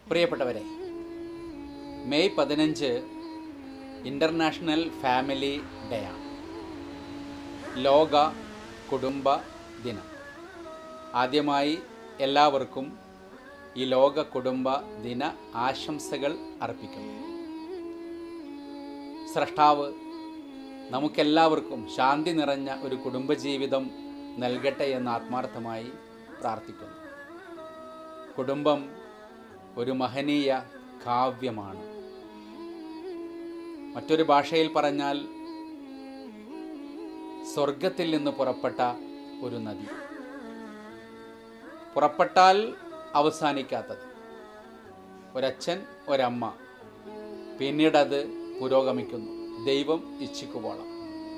പ്രിയപ്പെട്ടവരെ മെയ് പതിനഞ്ച് international family day ആണ് ലോക കുടുംബ ദിനം ആദ്യമായി എല്ലാവർക്കും ഈ ലോക കുടുംബ ദിന ആശംസകൾ അർപ്പിക്കുന്നു സ്രഷ്ടാവ് നമുക്കെല്ലാവർക്കും ശാന്തി നിറഞ്ഞ ഒരു കുടുംബജീവിതം നൽകട്ടെ എന്ന് ആത്മാർത്ഥമായി പ്രാർത്ഥിക്കുന്നു കുടുംബം ഒരു മഹനീയ കാവ്യമാണ് മറ്റൊരു ഭാഷയിൽ പറഞ്ഞാൽ സ്വർഗത്തിൽ നിന്ന് പുറപ്പെട്ട ഒരു നദി പുറപ്പെട്ടാൽ അവസാനിക്കാത്തത് ഒരച്ഛൻ ഒരമ്മ പിന്നീടത് പുരോഗമിക്കുന്നു ദൈവം ഇച്ഛിക്കുവോളം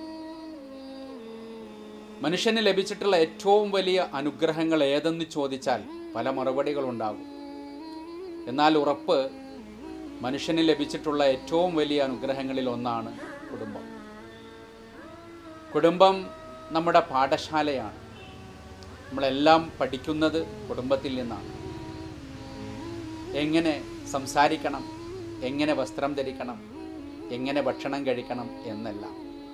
മനുഷ്യന് ലഭിച്ചിട്ടുള്ള ഏറ്റവും വലിയ അനുഗ്രഹങ്ങൾ ഏതെന്ന് ചോദിച്ചാൽ പല മറുപടികളുണ്ടാകും എന്നാൽ ഉറപ്പ് മനുഷ്യന് ലഭിച്ചിട്ടുള്ള ഏറ്റവും വലിയ അനുഗ്രഹങ്ങളിൽ ഒന്നാണ് കുടുംബം കുടുംബം നമ്മുടെ പാഠശാലയാണ് നമ്മളെല്ലാം പഠിക്കുന്നത് കുടുംബത്തിൽ നിന്നാണ് എങ്ങനെ സംസാരിക്കണം എങ്ങനെ വസ്ത്രം ധരിക്കണം എങ്ങനെ ഭക്ഷണം കഴിക്കണം എന്നെല്ലാം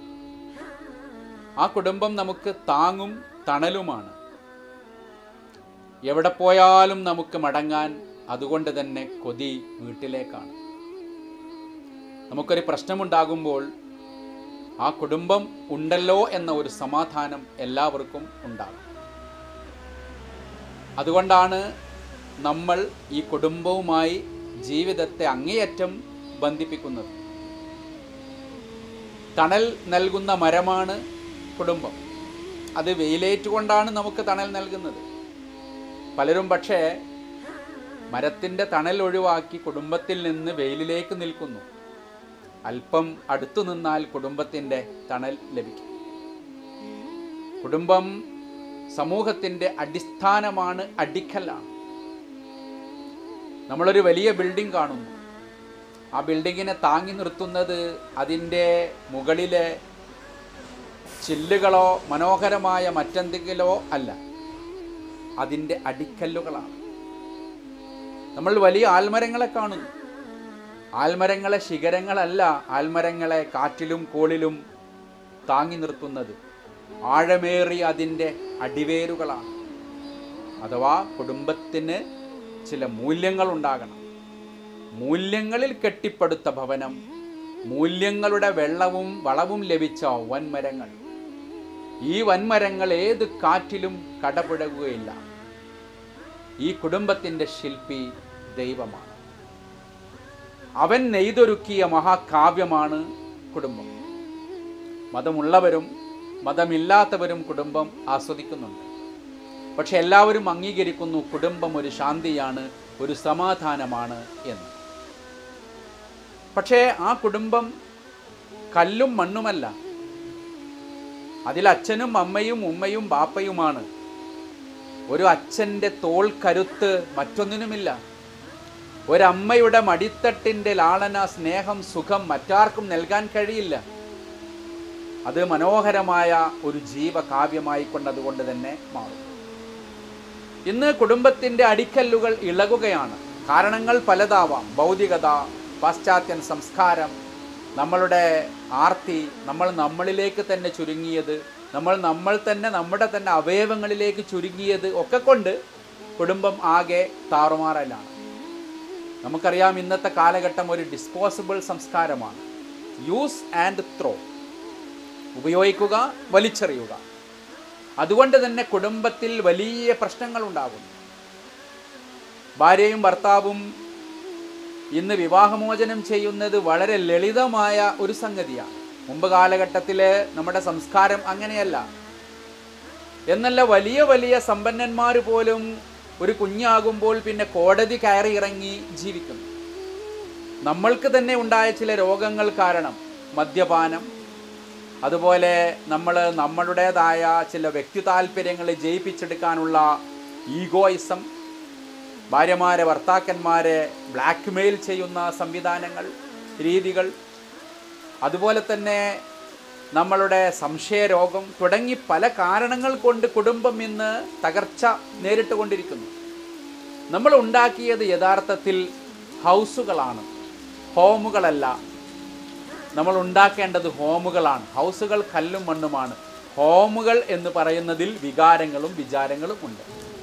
ആ കുടുംബം നമുക്ക് താങ്ങും തണലുമാണ് എവിടെ പോയാലും നമുക്ക് മടങ്ങാൻ അതുകൊണ്ട് തന്നെ കൊതി വീട്ടിലേക്കാണ് നമുക്കൊരു പ്രശ്നമുണ്ടാകുമ്പോൾ ആ കുടുംബം ഉണ്ടല്ലോ എന്ന ഒരു സമാധാനം എല്ലാവർക്കും ഉണ്ടാകും അതുകൊണ്ടാണ് നമ്മൾ ഈ കുടുംബവുമായി ജീവിതത്തെ അങ്ങേയറ്റം ബന്ധിപ്പിക്കുന്നത് തണൽ നൽകുന്ന മരമാണ് കുടുംബം അത് വെയിലേറ്റുകൊണ്ടാണ് നമുക്ക് തണൽ നൽകുന്നത് പലരും പക്ഷേ മരത്തിൻ്റെ തണൽ ഒഴിവാക്കി കുടുംബത്തിൽ നിന്ന് വെയിലിലേക്ക് നിൽക്കുന്നു അല്പം അടുത്തു നിന്നാൽ കുടുംബത്തിൻ്റെ തണൽ ലഭിക്കും കുടുംബം സമൂഹത്തിൻ്റെ അടിസ്ഥാനമാണ് അടിക്കലാണ് നമ്മളൊരു വലിയ ബിൽഡിംഗ് കാണുന്നു ആ ബിൽഡിങ്ങിനെ താങ്ങി നിർത്തുന്നത് അതിൻ്റെ മുകളിലെ ചില്ലുകളോ മനോഹരമായ മറ്റെന്തെങ്കിലോ അല്ല അതിൻ്റെ അടിക്കല്ലുകളാണ് നമ്മൾ വലിയ ആൽമരങ്ങളെ കാണുന്നു ആൽമരങ്ങളെ ശിഖരങ്ങളല്ല ആൽമരങ്ങളെ കാറ്റിലും കോളിലും താങ്ങി നിർത്തുന്നത് ആഴമേറിയ അതിൻ്റെ അടിവേരുകളാണ് അഥവാ കുടുംബത്തിന് ചില മൂല്യങ്ങൾ ഉണ്ടാകണം മൂല്യങ്ങളിൽ കെട്ടിപ്പടുത്ത ഭവനം മൂല്യങ്ങളുടെ വെള്ളവും വളവും ലഭിച്ച വൻമരങ്ങൾ ഈ വൻമരങ്ങൾ ഏത് കാറ്റിലും കടപുഴകുകയില്ല ഈ കുടുംബത്തിൻ്റെ ശില്പി ദൈവമാണ് അവൻ നെയ്തൊരുക്കിയ മഹാകാവ്യമാണ് കുടുംബം മതമുള്ളവരും മതമില്ലാത്തവരും കുടുംബം ആസ്വദിക്കുന്നുണ്ട് പക്ഷെ എല്ലാവരും അംഗീകരിക്കുന്നു കുടുംബം ഒരു ശാന്തിയാണ് ഒരു സമാധാനമാണ് എന്ന് പക്ഷേ ആ കുടുംബം കല്ലും മണ്ണുമല്ല അതിൽ അച്ഛനും അമ്മയും ഉമ്മയും ബാപ്പയുമാണ് ഒരു അച്ഛൻ്റെ തോൾ കരുത്ത് മറ്റൊന്നിനുമില്ല ഒരമ്മയുടെ മടിത്തട്ടിൻ്റെ ലാളന സ്നേഹം സുഖം മറ്റാർക്കും നൽകാൻ കഴിയില്ല അത് മനോഹരമായ ഒരു ജീവകാവ്യമായി കൊണ്ടതുകൊണ്ട് തന്നെ മാറും ഇന്ന് കുടുംബത്തിൻ്റെ അടിക്കല്ലുകൾ ഇളകുകയാണ് കാരണങ്ങൾ പലതാവാം ഭൗതികത പാശ്ചാത്യൻ സംസ്കാരം നമ്മളുടെ ആർത്തി നമ്മൾ നമ്മളിലേക്ക് തന്നെ ചുരുങ്ങിയത് നമ്മൾ നമ്മൾ തന്നെ നമ്മുടെ തന്നെ അവയവങ്ങളിലേക്ക് ചുരുങ്ങിയത് ഒക്കെ കൊണ്ട് കുടുംബം ആകെ താറുമാറലാണ് നമുക്കറിയാം ഇന്നത്തെ കാലഘട്ടം ഒരു ഡിസ്പോസിബിൾ സംസ്കാരമാണ് യൂസ് ആൻഡ് ത്രോ ഉപയോഗിക്കുക വലിച്ചെറിയുക അതുകൊണ്ട് തന്നെ കുടുംബത്തിൽ വലിയ പ്രശ്നങ്ങൾ ഉണ്ടാകുന്നു ഭാര്യയും ഭർത്താവും ഇന്ന് വിവാഹമോചനം ചെയ്യുന്നത് വളരെ ലളിതമായ ഒരു സംഗതിയാണ് മുമ്പ് കാലഘട്ടത്തിൽ നമ്മുടെ സംസ്കാരം അങ്ങനെയല്ല എന്നല്ല വലിയ വലിയ സമ്പന്നന്മാർ പോലും ഒരു കുഞ്ഞാകുമ്പോൾ പിന്നെ കോടതി കയറി ഇറങ്ങി ജീവിക്കുന്നു നമ്മൾക്ക് തന്നെ ഉണ്ടായ ചില രോഗങ്ങൾ കാരണം മദ്യപാനം അതുപോലെ നമ്മൾ നമ്മളുടേതായ ചില വ്യക്തി താല്പര്യങ്ങൾ ജയിപ്പിച്ചെടുക്കാനുള്ള ഈഗോയിസം ഭാര്യമാരെ ഭർത്താക്കന്മാരെ ബ്ലാക്ക് മെയിൽ ചെയ്യുന്ന സംവിധാനങ്ങൾ രീതികൾ അതുപോലെ തന്നെ നമ്മളുടെ സംശയരോഗം തുടങ്ങി പല കാരണങ്ങൾ കൊണ്ട് കുടുംബം ഇന്ന് തകർച്ച നേരിട്ടുകൊണ്ടിരിക്കുന്നു നമ്മൾ ഉണ്ടാക്കിയത് യഥാർത്ഥത്തിൽ ഹൗസുകളാണ് ഹോമുകളല്ല നമ്മൾ ഉണ്ടാക്കേണ്ടത് ഹോമുകളാണ് ഹൗസുകൾ കല്ലും മണ്ണുമാണ് ഹോമുകൾ എന്ന് പറയുന്നതിൽ വികാരങ്ങളും വിചാരങ്ങളും ഉണ്ട്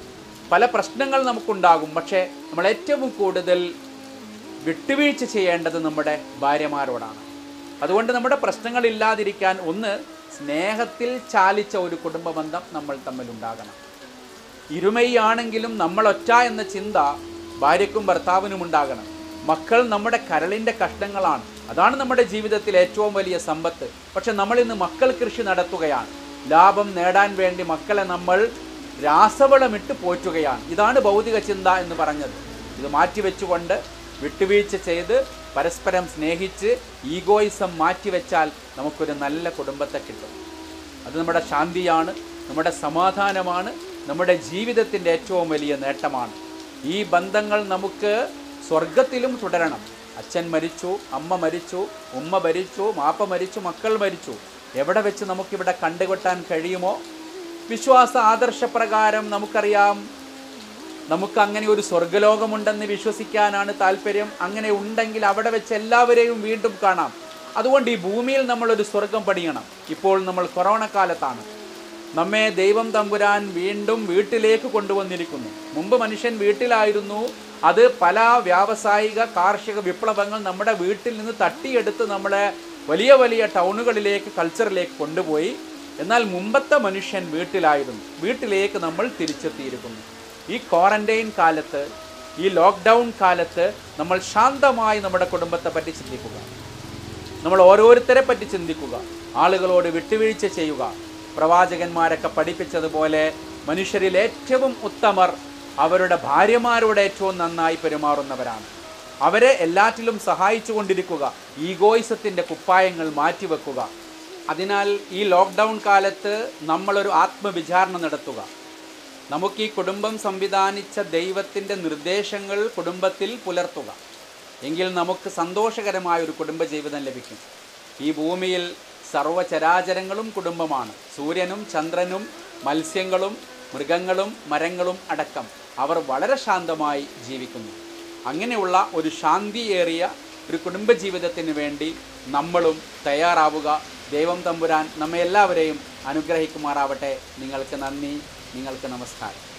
പല പ്രശ്നങ്ങൾ നമുക്കുണ്ടാകും പക്ഷേ നമ്മൾ ഏറ്റവും കൂടുതൽ വിട്ടുവീഴ്ച ചെയ്യേണ്ടത് നമ്മുടെ ഭാര്യമാരോടാണ് അതുകൊണ്ട് നമ്മുടെ പ്രശ്നങ്ങൾ ഇല്ലാതിരിക്കാൻ ഒന്ന് സ്നേഹത്തിൽ ചാലിച്ച ഒരു കുടുംബ ബന്ധം നമ്മൾ തമ്മിൽ ഉണ്ടാകണം ഇരുമയാണെങ്കിലും നമ്മൾ ഒറ്റ എന്ന ചിന്ത ഭാര്യയ്ക്കും ഭർത്താവിനും ഉണ്ടാകണം മക്കൾ നമ്മുടെ കരളിൻ്റെ കഷ്ണങ്ങളാണ് അതാണ് നമ്മുടെ ജീവിതത്തിൽ ഏറ്റവും വലിയ സമ്പത്ത് പക്ഷെ നമ്മൾ ഇന്ന് മക്കൾ കൃഷി നടത്തുകയാണ് ലാഭം നേടാൻ വേണ്ടി മക്കളെ നമ്മൾ രാസവളമിട്ട് പോറ്റുകയാണ് ഇതാണ് ഭൗതിക ചിന്ത എന്ന് പറഞ്ഞത് ഇത് മാറ്റിവെച്ചുകൊണ്ട് വിട്ടുവീഴ്ച ചെയ്ത് പരസ്പരം സ്നേഹിച്ച് ഈഗോയിസം മാറ്റിവെച്ചാൽ നമുക്കൊരു നല്ല കുടുംബത്തെ കിട്ടും അത് നമ്മുടെ ശാന്തിയാണ് നമ്മുടെ സമാധാനമാണ് നമ്മുടെ ജീവിതത്തിൻ്റെ ഏറ്റവും വലിയ നേട്ടമാണ് ഈ ബന്ധങ്ങൾ നമുക്ക് സ്വർഗത്തിലും തുടരണം അച്ഛൻ മരിച്ചു അമ്മ മരിച്ചു ഉമ്മ മരിച്ചു മാപ്പ മരിച്ചു മക്കൾ മരിച്ചു എവിടെ വെച്ച് നമുക്കിവിടെ കണ്ടുകെട്ടാൻ കഴിയുമോ വിശ്വാസ ആദർശപ്രകാരം നമുക്കറിയാം നമുക്ക് അങ്ങനെ ഒരു സ്വർഗലോകമുണ്ടെന്ന് വിശ്വസിക്കാനാണ് താല്പര്യം അങ്ങനെ ഉണ്ടെങ്കിൽ അവിടെ വെച്ച് എല്ലാവരെയും വീണ്ടും കാണാം അതുകൊണ്ട് ഈ ഭൂമിയിൽ നമ്മളൊരു സ്വർഗം പണിയണം ഇപ്പോൾ നമ്മൾ കൊറോണ കാലത്താണ് നമ്മെ ദൈവം തമ്പുരാൻ വീണ്ടും വീട്ടിലേക്ക് കൊണ്ടുവന്നിരിക്കുന്നു മുമ്പ് മനുഷ്യൻ വീട്ടിലായിരുന്നു അത് പല വ്യാവസായിക കാർഷിക വിപ്ലവങ്ങൾ നമ്മുടെ വീട്ടിൽ നിന്ന് തട്ടിയെടുത്ത് നമ്മളെ വലിയ വലിയ ടൗണുകളിലേക്ക് കൾച്ചറിലേക്ക് കൊണ്ടുപോയി എന്നാൽ മുമ്പത്തെ മനുഷ്യൻ വീട്ടിലായിരുന്നു വീട്ടിലേക്ക് നമ്മൾ തിരിച്ചെത്തിയിരിക്കുന്നു ഈ ക്വാറന്റൈൻ കാലത്ത് ഈ ലോക്ക്ഡൗൺ കാലത്ത് നമ്മൾ ശാന്തമായി നമ്മുടെ കുടുംബത്തെ പറ്റി ചിന്തിക്കുക നമ്മൾ ഓരോരുത്തരെ പറ്റി ചിന്തിക്കുക ആളുകളോട് വിട്ടുവീഴ്ച ചെയ്യുക പ്രവാചകന്മാരൊക്കെ പഠിപ്പിച്ചതുപോലെ മനുഷ്യരിൽ ഏറ്റവും ഉത്തമർ അവരുടെ ഭാര്യമാരോട് ഏറ്റവും നന്നായി പെരുമാറുന്നവരാണ് അവരെ എല്ലാറ്റിലും സഹായിച്ചു കൊണ്ടിരിക്കുക ഈഗോയിസത്തിൻ്റെ കുപ്പായങ്ങൾ മാറ്റിവെക്കുക അതിനാൽ ഈ ലോക്ക്ഡൗൺ കാലത്ത് നമ്മളൊരു ആത്മവിചാരണ നടത്തുക നമുക്ക് ഈ കുടുംബം സംവിധാനിച്ച ദൈവത്തിൻ്റെ നിർദ്ദേശങ്ങൾ കുടുംബത്തിൽ പുലർത്തുക എങ്കിൽ നമുക്ക് സന്തോഷകരമായ ഒരു കുടുംബജീവിതം ലഭിക്കും ഈ ഭൂമിയിൽ സർവചരാചരങ്ങളും കുടുംബമാണ് സൂര്യനും ചന്ദ്രനും മത്സ്യങ്ങളും മൃഗങ്ങളും മരങ്ങളും അടക്കം അവർ വളരെ ശാന്തമായി ജീവിക്കുന്നു അങ്ങനെയുള്ള ഒരു ശാന്തിയേറിയ ഒരു കുടുംബജീവിതത്തിന് വേണ്ടി നമ്മളും തയ്യാറാവുക ദൈവം തമ്പുരാൻ നമ്മെ എല്ലാവരെയും അനുഗ്രഹിക്കുമാറാവട്ടെ നിങ്ങൾക്ക് നന്ദി നിങ്ങൾക്ക് നമസ്കാരം